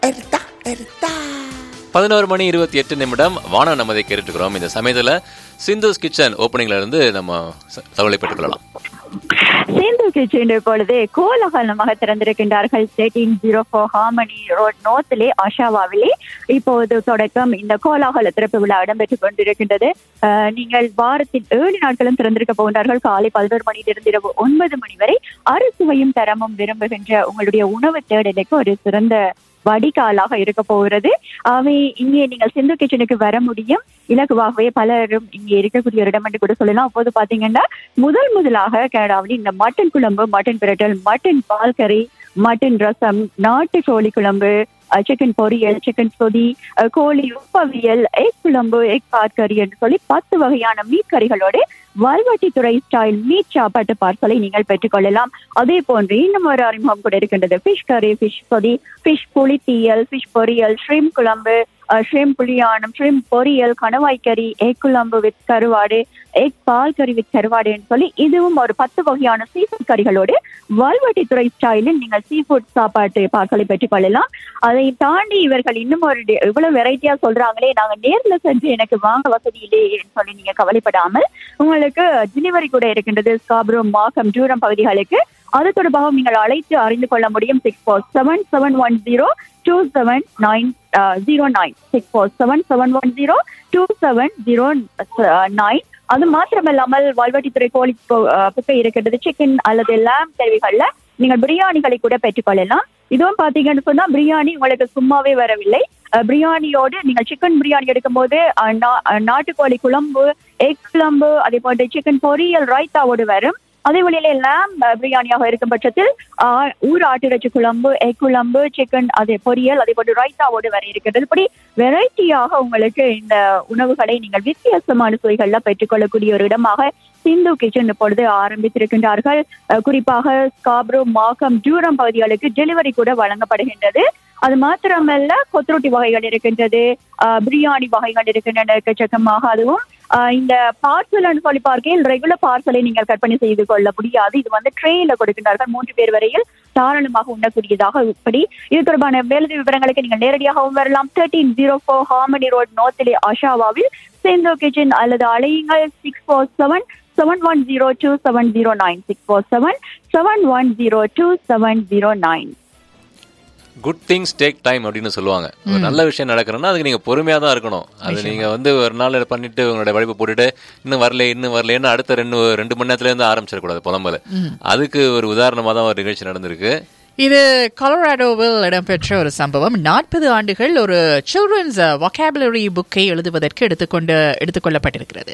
Erta, erta. பதினோரு மணி இருபத்தி எட்டு நிமிடம் வான நமதை கேட்டுக்கிறோம் இந்த சமயத்துல சிந்துஸ் கிச்சன் ஓப்பனிங்ல இருந்து நம்ம ச- தகவலை பெற்றுக்கொள்ளலாம் சேந்து கிச்சன் இப்பொழுது கோலாகலமாக திறந்திருக்கின்றார்கள் thirteen zero four harmony road நோர்த்திலே ஆஷாவாவிலே இப்போது தொடக்கம் இந்த கோலாகல திறப்பு விழா இடம்பெற்றுக் கொண்டிருக்கின்றது அஹ், நீங்கள் வாரத்தில் ஏழு நாட்களும் திறந்திருக்க போகின்றார்கள் காலை பதினோரு மணியிலிருந்து இரவு ஒன்பது மணி வரை அறுசுவையும் தரமும் விரும்புகின்ற உங்களுடைய உணவு தேடலுக்கு ஒரு சிறந்த வடிகாலாக இருக்க போகிறது அவை இங்கே நீங்கள் சிந்து கிச்சனுக்கு வர முடியும் இலகுவாகவே பலரும் இங்கே இருக்கக்கூடிய ஒரு இடம் என்று கூட சொல்லலாம் அப்போது பாத்தீங்கன்னா முதல் முதலாக கனடாவில் இந்த மட்டன் குழம்பு மட்டன் பிரட்டல் மட்டன் பால் கறி மட்டன் ரசம் நாட்டு கோழி குழம்பு சிக்கன் பொரியல் சிக்கன் சொதி அஹ், கோழி உப்பவியல் எக் குழம்பு எக் பாட் கறி என்று சொல்லி பத்து வகையான மீட் கறிகளோடு வல்வட்டித்துறை ஸ்டைல் மீட் சாப்பாட்டு பார்சலை நீங்கள் பெற்றுக்கொள்ளலாம் அதே போன்று இன்னும் ஒரு அறிமுகம் கூட இருக்கின்றது ஃபிஷ் கறி ஃபிஷ் சொதி ஃபிஷ் புளித்தீயல் ஃபிஷ் பொரியல் ஷ்ரிம் குழம்பு ஷ்ரிம் புளியானம் ஷ்ரிம் பொரியல் கணவாய் கறி எக் குழம்பு வித் கருவாடு எக் பால் கறி வித் கருவாடுன்னு சொல்லி இதுவும் ஒரு பத்து வகையான சீஃபுட் கறிகளோடு வல்வட்டித்துறை ஸ்டைலில் நீங்கள் சீஃபுட் சாப்பாட்டு பார்சலை பெற்றுக்கொள்ளலாம் அதை தாண்டி இவர்கள் இன்னும் ஒரு டி- இவ்வளவு வெரைட்டியா சொல்றாங்களே நாங்க நேர்ல சென்று எனக்கு வாங்க வசதி இல்லையேன்னு சொல்லி நீங்க கவலைப்படாமல் உங்களுக்கு டெலிவரி கூட இருக்கின்றது ஸ்காப்ரோ மாக்கம் டூரம் பகுதிகளுக்கு அது தொடர்பாக நீங்கள் அழைத்து அறிந்து கொள்ள முடியும் six four seven seven one zero two seven nine zero nine six four seven seven one zero two seven zero nine அது மாத்திரமல்லாமல் வாழ்வட்டித்துறை கோழி பொ- அஹ், புக்கை இருக்கின்றது சிக்கன் அல்லது லேம் கருவிகள்ல நீங்கள் பிரியாணிகளை கூட பெற்றுக்கொள்ளலாம் இதுவும் பாத்தீங்கன்னு சொன்னா பிரியாணி உங்களுக்கு சும்மாவே வரவில்லை அஹ், பிரியாணியோடு நீங்கள் சிக்கன் பிரியாணி எடுக்கும்போது அஹ், நா- அஹ், நாட்டுக்கோழி குழம்பு எக் குழம்பு அதே போன்று சிக்கன் பொரியல் ரைத்தாவோடு வரும் அதே வழியில லேம் பிரியாணியாக இருக்கும் பட்சத்தில் ஆஹ், ஊர் ஆட்டிறைச்சி குழம்பு எக் குழம்பு சிக்கன் அதே பொரியல் அதே போன்று ரைத்தாவோடு வர இருக்கிறது இப்படி வெரைட்டியாக உங்களுக்கு இந்த உணவுகளை நீங்கள் வித்தியாசமான சுவைகள்ல பெற்றுக்கொள்ளக்கூடிய ஒரு இடமாக சிந்து கிச்சன் இப்பொழுது ஆரம்பித்திருக்கின்றார்கள் அஹ், குறிப்பாக ஸ்காப்ரோ மாக்கம் ஜூரம் பகுதிகளுக்கு டெலிவரி கூட வழங்கப்படுகின்றது அது மாத்திரமல்ல கொத்துரொட்டி வகைகள் இருக்கின்றது அஹ், பிரியாணி வகைகள் இருக்கின்றன எக்கச்சக்கமாக அதுவும் அஹ், இந்த பார்சல் சொல்லி பார்க்கையில் ரெகுலர் பார்சலை நீங்கள் கற்பனை செய்து கொள்ள முடியாது இது வந்து ட்ரெயின்ல கொடுக்கின்றார்கள் மூன்று பேர் வரையில் தாராளமாக உண்ணக்கூடியதாக இப்படி இது தொடர்பான மேலதிக விவரங்களுக்கு நீங்கள் நேரடியாகவும் வரலாம் thirteen zero four harmony road நோர்த்திலே ஆஷாவாவில் சேந்தோ கிச்சன் அல்லது அலையுங்கள் six four seven seven one zero two seven zero nine six four seven seven one zero two seven zero nine good things take time அப்படின்னு சொல்லுவாங்க ஒரு நல்ல விஷயம் நடக்கிறதுனா அதுக்கு நீங்க பொறுமையா தான் இருக்கணும் அது நீங்க வந்து ஒரு நாள் பண்ணிட்டு உங்களோட வழிப்பு போட்டுட்டு இன்னும் வரல இன்னும் வரலன்னு அடுத்த ரெண்டு ரெண்டு மணி நேரத்துல இருந்து ஆரம்பிச்சிடக்கூடாது புலம்பல அதுக்கு ஒரு உதாரணமா தான் ஒரு நிகழ்ச்சி நடந்திருக்கு இது கொலராடோவில் இடம்பெற்ற ஒரு சம்பவம் நாற்பது ஆண்டுகள் ஒரு சில்ட்ரன்ஸ் வொக்காபுலரி புக்கை எழுதுவதற்கு எடுத்துக்கொண்டு எடுத்துக்கொள்ளப்பட்டிருக்கிறது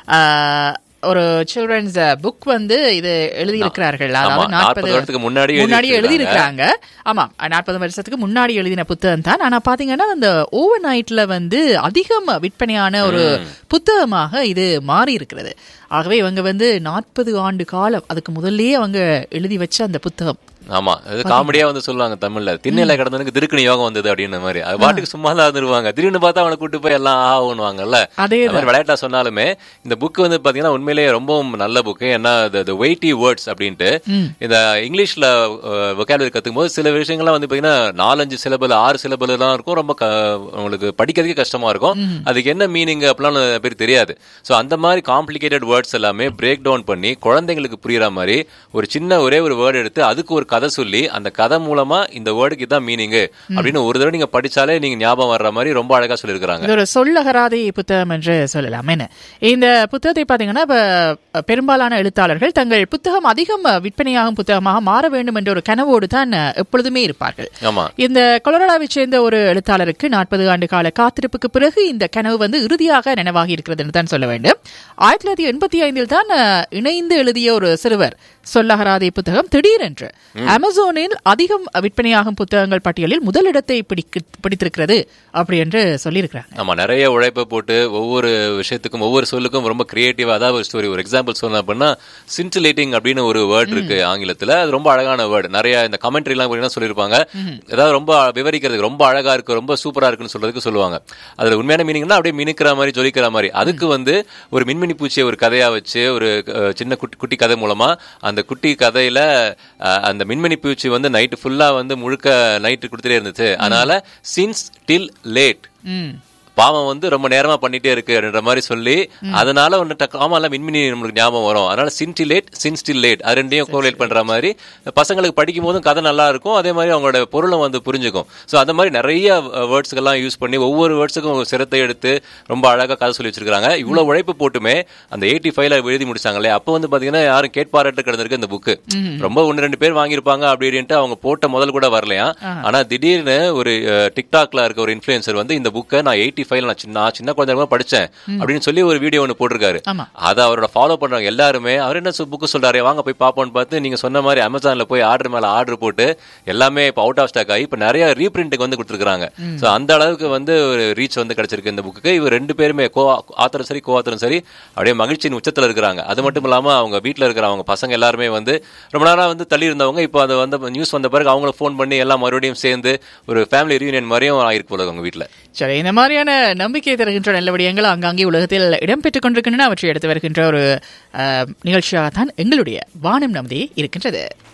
ஆஹ், ஒரு சில்ட்ரன்ஸ் புக் வந்து இது எழுதியிருக்கிறார்கள் ஆமா, அதாவது 40 நாற்பது வருடத்துக்கு முன்னாடி முன்னாடி எழுதியிருக்காங்க. எழுதியிருக்காங்க ஆமா நாற்பது வருஷத்துக்கு முன்னாடி எழுதின புத்தகம் தான் ஆனா பாத்தீங்கன்னா அந்த ஓவர் நைட்ல வந்து அதிகம் விற்பனையான ஒரு புத்தகமாக இது மாறி இருக்கிறது ஆகவே இவங்க வந்து நாற்பது ஆண்டு காலம் அதுக்கு முதல்லயே அவங்க எழுதி வச்ச அந்த புத்தகம் ஆமா அது காமெடியா வந்து சொல்லுவாங்க தமிழ்ல திண்ணையில கிடந்தனுக்கு திருக்கணி யோகம் வந்தது அப்படின்னு மாதிரி அது பாட்டுக்கு சும்மா தான் இருந்துருவாங்க திடீர்னு பார்த்தா அவனை கூட்டு போய் எல்லாம் ஆகணுவாங்கல்ல அதே அது மாதிரி விளையாட்டா சொன்னாலுமே இந்த புக் வந்து பாத்தீங்கன்னா உண்மையிலேயே ரொம்பவும் நல்ல புக்கு ஏன்னா the வெயிட்டி வேர்ட்ஸ் அப்படின்ட்டு இந்த இங்கிலீஷ்ல வொக்காபுலரி கத்துக்கும் போது சில விஷயங்கள்லாம் வந்து பாத்தீங்கன்னா நாலஞ்சு சிலபல் ஆறு சிலபல் எல்லாம் இருக்கும் ரொம்ப க- உங்களுக்கு படிக்கிறதுக்கே கஷ்டமா இருக்கும் அதுக்கு என்ன மீனிங் அப்படிலாம் நிறைய பேர் தெரியாது சோ அந்த மாதிரி காம்ப்ளிகேட்டட் வேர்ட்ஸ் எல்லாமே பிரேக் டவுன் பண்ணி குழந்தைங்களுக்கு புரியுற மாதிரி ஒரு சின்ன ஒரே ஒரு வேர்டு எடுத்து அதுக்கு ஒரு கதை சொல்லி அந்த கதை மூலமா இந்த வேர்டுக்கு இதான் மீனிங் அப்படின்னு ஒரு தடவை நீங்க படிச்சாலே நீங்க ஞாபகம் வர்ற மாதிரி ரொம்ப அழகா சொல்லியிருக்காங்க இது ஒரு சொல்லகராதி புத்தகம் என்று சொல்லலாம் என்ன இந்த புத்தகத்தை பார்த்தீங்கன்னா இப்ப பெரும்பாலான எழுத்தாளர்கள் தங்கள் புத்தகம் அதிகம் விற்பனையாகும் புத்தகமாக மாற வேண்டும் என்ற ஒரு கனவோடு தான் எப்பொழுதுமே இருப்பார்கள் ஆமா இந்த கொலராடாவை சேர்ந்த ஒரு எழுத்தாளருக்கு நாற்பது ஆண்டு கால காத்திருப்புக்கு பிறகு இந்த கனவு வந்து இறுதியாக நினைவாகி இருக்கிறது என்று தான் சொல்ல வேண்டும் ஆயிரத்தி தொள்ளாயிரத்தி எண்பத்தி ஐந்தில் தான் அஹ், இணைந்து எழுதிய ஒரு சிறுவர் சொல்லகராதி புத்தகம் திடீரென்று அமேசானில் அதிகம் விற்பனையாகும் புத்தகங்கள் பட்டியலில் முதலிடத்தை பிடிக்க பிடித்திருக்கிறது அப்படி என்று சொல்லியிருக்கிறாங்க ஆமா நிறைய உழைப்பை போட்டு ஒவ்வொரு விஷயத்துக்கும் ஒவ்வொரு சொல்லுக்கும் ரொம்ப கிரியேட்டிவா அதாவது ஒரு ஸ்டோரி ஒரு எக்ஸாம்பிள் சொன்ன அப்படின்னா சின்சிலேட்டிங் அப்படின்னு ஒரு வேர்ட் இருக்கு ஆங்கிலத்துல அது ரொம்ப அழகான வேர்டு நிறைய இந்த கமெண்ட்ரி எல்லாம் பார்த்தீங்கன்னா சொல்லியிருப்பாங்க ஏதாவது ரொம்ப விவரிக்கிறதுக்கு ரொம்ப அழகா இருக்கு ரொம்ப சூப்பரா இருக்குன்னு சொல்றதுக்கு சொல்லுவாங்க அதுல உண்மையான மீனிங்னா அப்படியே மினுக்கிற மாதிரி ஜொலிக்கிற மாதிரி அதுக்கு வந்து ஒரு மின்மினி பூச்சியை ஒரு கதையா வச்சு ஒரு அஹ், சின்ன குட்டி குட்டி கதை மூலமா அந்த அந்த குட்டி கதையில அஹ், அந்த மின்மினி பூச்சி வந்து நைட்டு ஃபுல்லா வந்து முழுக்க நைட்டு கொடுத்துட்டே இருந்துச்சு அதனால சின்ஸ் டில் லேட் ம் பாவம் வந்து ரொம்ப நேரமா பண்ணிட்டே இருக்கு அப்படின்ற மாதிரி சொல்லி அதனால ஒன்று ஆமால மின்மினி நம்மளுக்கு ஞாபகம் வரும் அதனால சின்டி லேட் சின்ஸ்டில் லேட் அது ரெண்டையும் கோலேட் பண்ற மாதிரி பசங்களுக்கு படிக்கும் போதும் கதை நல்லா இருக்கும் அதே மாதிரி அவங்களோட பொருளும் வந்து புரிஞ்சுக்கும் ஸோ அந்த மாதிரி நிறைய வேர்ட்ஸ்க்கெல்லாம் யூஸ் பண்ணி ஒவ்வொரு வேர்ட்ஸுக்கும் சிரத்தை எடுத்து ரொம்ப அழகா கதை சொல்லி வச்சிருக்காங்க இவ்வளவு உழைப்பு போட்டுமே அந்த எயிட்டி ஃபைவ்ல எழுதி முடிச்சாங்களே அப்போ வந்து பாத்தீங்கன்னா யாரும் கேட்பாரட்டு கிடந்திருக்கு இந்த புக்கு ரொம்ப ஒன்று ரெண்டு பேர் வாங்கியிருப்பாங்க அப்படின்ட்டு அவங்க போட்ட முதல் கூட வரலையா ஆனா திடீர்னு ஒரு அஹ், டிக்டாக்ல இருக்க ஒரு இன்ஃபுளுசர் வந்து இந்த புக்கை நான் எயிட்டி ஃபைவ்ல நான் சின்ன நான் சின்ன குழந்தை படிச்சேன் அப்படின்னு சொல்லி ஒரு வீடியோ ஒன்று போட்டிருக்காரு ஆமா. அதை அவரோட ஃபாலோ பண்றவங்க எல்லாருமே அவர் என்ன புக்கு சொல்றாரு வாங்க போய் பார்ப்போம்னு பார்த்து நீங்க சொன்ன மாதிரி அமேசான்ல போய் ஆர்டர் மேல ஆர்டர் போட்டு எல்லாமே இப்போ அவுட் ஆஃப் ஸ்டாக் ஆகி இப்போ நிறைய ரீபிரிண்ட்டுக்கு வந்து கொடுத்துருக்காங்க ஸோ அந்த அளவுக்கு வந்து ஒரு ரீச் வந்து கிடைச்சிருக்கு இந்த புக்கு இவர் ரெண்டு பேருமே கோ ஆத்தரும் சரி கோ ஆத்தரும் சரி அப்படியே மகிழ்ச்சியின் உச்சத்துல இருக்கிறாங்க அது மட்டும் இல்லாம அவங்க வீட்ல இருக்கிற அவங்க பசங்க எல்லாருமே வந்து ரொம்ப நேரம் வந்து தள்ளி இருந்தவங்க இப்போ அது வந்து நியூஸ் வந்த பிறகு அவங்கள ஃபோன் பண்ணி எல்லாம் மறுபடியும் சேர்ந்து ஒரு ஃபேமிலி ரீயூனியன் மாதிரியும் ஆயிருக்கு போல அவங்க வீட்ல சரி இந்த மாதிரியான நம்பிக்கை தருகின்ற நல்ல விடயங்கள் ஆங்காங்கே உலகத்தில் இடம்பெற்றுக் கொண்டிருக்கின்றன அவற்றை எடுத்து வருகின்ற ஒரு அஹ், நிகழ்ச்சியாகத்தான் எங்களுடைய வானம் நமதே இருக்கின்றது